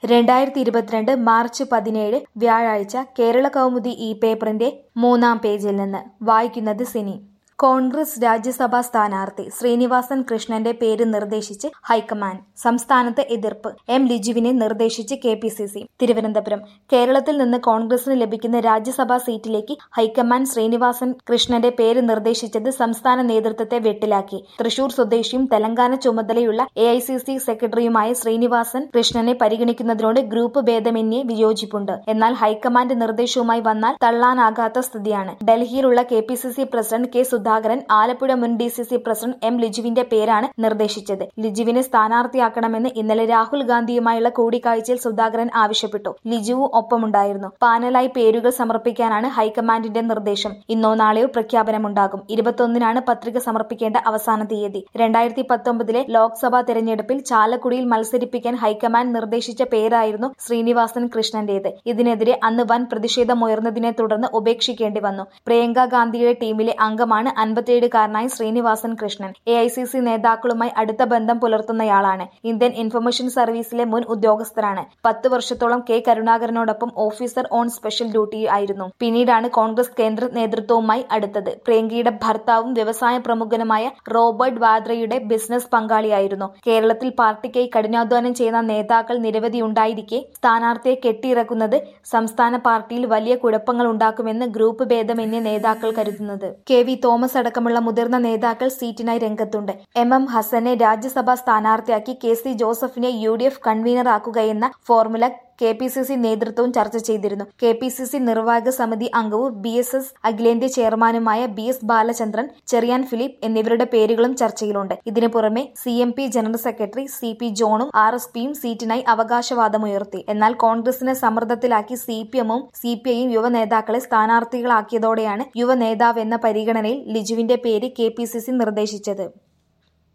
രണ്ടായിരത്തി ഇരുപത്തിരണ്ട് മാർച്ച് പതിനേഴ് വ്യാഴാഴ്ച കേരള കൗമുദി ഈ പേപ്പറിന്റെ മൂന്നാം പേജിൽ നിന്ന് വായിക്കുന്നത് സിനി കോൺഗ്രസ് രാജ്യസഭാ സ്ഥാനാർത്ഥി ശ്രീനിവാസൻ കൃഷ്ണന്റെ പേര് നിർദ്ദേശിച്ച് ഹൈക്കമാൻഡ് സംസ്ഥാനത്ത് എതിർപ്പ് എം ലിജുവിനെ നിർദ്ദേശിച്ച് K P C C Thiruvananthapuram കേരളത്തിൽ നിന്ന് കോൺഗ്രസിന് ലഭിക്കുന്ന രാജ്യസഭാ സീറ്റിലേക്ക് ഹൈക്കമാൻഡ് ശ്രീനിവാസൻ കൃഷ്ണന്റെ പേര് നിർദ്ദേശിച്ചത് സംസ്ഥാന നേതൃത്വത്തെ വെട്ടിലാക്കി തൃശൂർ സ്വദേശിയും തെലങ്കാന ചുമതലയുള്ള എ ഐ സി സി സെക്രട്ടറിയുമായ ശ്രീനിവാസൻ കൃഷ്ണനെ പരിഗണിക്കുന്നതിനോട് ഗ്രൂപ്പ് ഭേദമന്യേ വിയോജിപ്പുണ്ട് എന്നാൽ ഹൈക്കമാൻഡ് നിർദ്ദേശവുമായി വന്നാൽ തള്ളാനാകാത്ത സ്ഥിതിയാണ് ഡൽഹിയിലുള്ള K P C C president K Sudhakaran Alappuzha മുൻ D C C president M ലിജുവിന്റെ പേരാണ് നിർദ്ദേശിച്ചത് ലിജുവിനെ സ്ഥാനാർത്ഥിയാക്കണമെന്ന് ഇന്നലെ രാഹുൽ ഗാന്ധിയുമായുള്ള കൂടിക്കാഴ്ചയിൽ സുധാകരൻ ആവശ്യപ്പെട്ടു ലിജുവും ഒപ്പമുണ്ടായിരുന്നു പാനലായി പേരുകൾ സമർപ്പിക്കാനാണ് ഹൈക്കമാൻഡിന്റെ നിർദ്ദേശം ഇന്നോ നാളെയോ പ്രഖ്യാപനമുണ്ടാകും ഇരുപത്തൊന്നിനാണ് പത്രിക സമർപ്പിക്കേണ്ട അവസാന തീയതി രണ്ടായിരത്തി പത്തൊമ്പതിലെ ലോക്സഭാ തെരഞ്ഞെടുപ്പിൽ ചാലക്കുടിയിൽ മത്സരിപ്പിക്കാൻ ഹൈക്കമാൻഡ് നിർദ്ദേശിച്ച പേരായിരുന്നു ശ്രീനിവാസൻ കൃഷ്ണന്റേത് ഇതിനെതിരെ അന്ന് വൻ പ്രതിഷേധമുയർന്നതിനെ തുടർന്ന് ഉപേക്ഷിക്കേണ്ടി വന്നു പ്രിയങ്ക ഗാന്ധിയുടെ ടീമിലെ അംഗമാണ് അൻപത്തിയേഴുകാരനായ Srinivasan Krishnan A I C C നേതാക്കളുമായി അടുത്ത ബന്ധം പുലർത്തുന്നയാളാണ് ഇന്ത്യൻ ഇൻഫർമേഷൻ സർവീസിലെ മുൻ ഉദ്യോഗസ്ഥരാണ് പത്ത് വർഷത്തോളം കെ കരുണാകരനോടൊപ്പം ഓഫീസർ ഓൺ സ്പെഷ്യൽ ഡ്യൂട്ടി ആയിരുന്നു പിന്നീടാണ് കോൺഗ്രസ് കേന്ദ്ര നേതൃത്വവുമായി അടുത്തത് പ്രിയങ്കയുടെ ഭർത്താവും വ്യവസായ പ്രമുഖനുമായ റോബർട്ട് വാദ്രയുടെ ബിസിനസ് പങ്കാളിയായിരുന്നു കേരളത്തിൽ പാർട്ടിക്കായി കഠിനാധ്വാനം ചെയ്യുന്ന നേതാക്കൾ നിരവധിയുണ്ടായിരിക്കെ സ്ഥാനാർത്ഥിയെ കെട്ടിയിറക്കുന്നത് സംസ്ഥാന പാർട്ടിയിൽ വലിയ കുഴപ്പങ്ങൾ ഉണ്ടാക്കുമെന്ന് ഗ്രൂപ്പ് ഭേദമെന്നേ നേതാക്കൾ കരുതുന്നത് കെ വി തോമസ് അടക്കമുള്ള മുതിർന്ന നേതാക്കൾ സീറ്റിനായി രംഗത്തുണ്ട് എം എം ഹസനെ രാജ്യസഭാ സ്ഥാനാർത്ഥിയാക്കി കെ സി ജോസഫിനെ യു ഡി എഫ് കൺവീനറാക്കുകയെന്ന formula K P C C നേതൃത്വവും ചർച്ച ചെയ്തിരുന്നു കെ പി സി സി നിർവാഹക സമിതി അംഗവും ബി എസ് എസ് അഖിലേന്ത്യാ ചെയർമാനുമായ ബി എസ് ബാലചന്ദ്രൻ ചെറിയാൻ ഫിലിപ്പ് എന്നിവരുടെ പേരുകളും ചർച്ചയിലുണ്ട് ഇതിനു പുറമെ C M P general secretary C P ജോണും ആർ എസ് പിയും സീറ്റിനായി അവകാശവാദമുയർത്തി എന്നാൽ കോൺഗ്രസിനെ സമ്മർദ്ദത്തിലാക്കി സി പി എമ്മും സി പി ഐയും യുവ നേതാക്കളെ സ്ഥാനാർത്ഥികളാക്കിയതോടെയാണ് യുവ നേതാവ് എന്ന പരിഗണനയിൽ ലിജുവിന്റെ പേര് കെ പി സി സി നിർദ്ദേശിച്ചത്